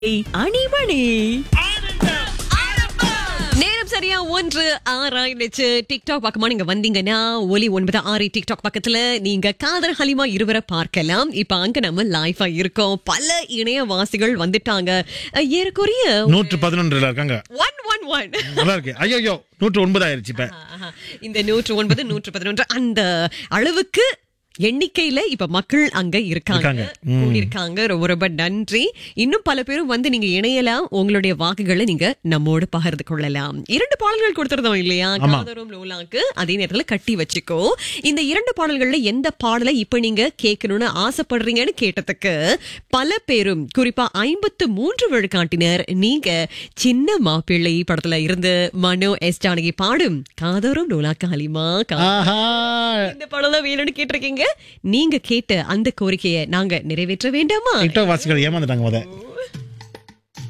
அணிமணி நேரம் சரியா ஒன்று ஆறாயிடுச்சு டிக்டாக் பக்கமா நீங்க வந்தீங்கன்னா ஒலி ஒன்பது ஆறு டிக்டாக் பக்கத்துல நீங்க காதல் ஹலிமா இருவரை பார்க்கலாம் இப்ப அங்க நம்ம லைஃபா இருக்கோம் பல இணையவாசிகள் வந்துட்டாங்க அஹ், ஏறக்குறைய நூற்று பதினொன்றுல இருக்காங்க ஒன் ஒன் ஒன் நல்லா இருக்கு ஐயோ நூற்று ஒன்பது ஆயிருச்சு இப்ப ஆஹா. இந்த நூற்று ஒன்பது நூற்று பதினொன்று அந்த அளவுக்கு எண்ணிக்கையில இப்ப மக்கள் அங்க இருக்காங்க இருக்காங்க. ம். இருக்காங்க ரொம்ப ரொம்ப நன்றி இன்னும் பல பேரும் வந்து நீங்க இணையலாம் உங்களுடைய வாக்குகளை நீங்க நம்மோடு பகிர்ந்து கொள்ளலாம் இரண்டு பாடல்கள் கொடுத்திருந்தோம் இல்லையா ஆமா. காதரும் லோலாக்கு அதே நேரத்துல கட்டி வச்சுக்கோ இந்த இரண்டு பாடல்கள்ல எந்த பாடலை இப்ப நீங்க கேட்கணும்னு ஆசைப்படுறீங்கன்னு கேட்டதுக்கு பல பேரும் குறிப்பா ஐம்பத்து மூன்று விழுக்காட்டினர் நீங்க சின்ன மாப்பிள்ளை படத்துல இருந்து மனோ எஸ் ஜானகி பாடும் காதரும் லோலாக்கு ஹலிமா கா- ஆஹா இந்த படம் தான் வேணும்னு கேட்டிருக்கீங்க நீங்க கேட்ட அந்த கோரிக்கையை நாங்க நிறைவேற்ற வேண்டாமா டிக்டாக் வாசிகள் ஏமாந்துட்டாங்க முத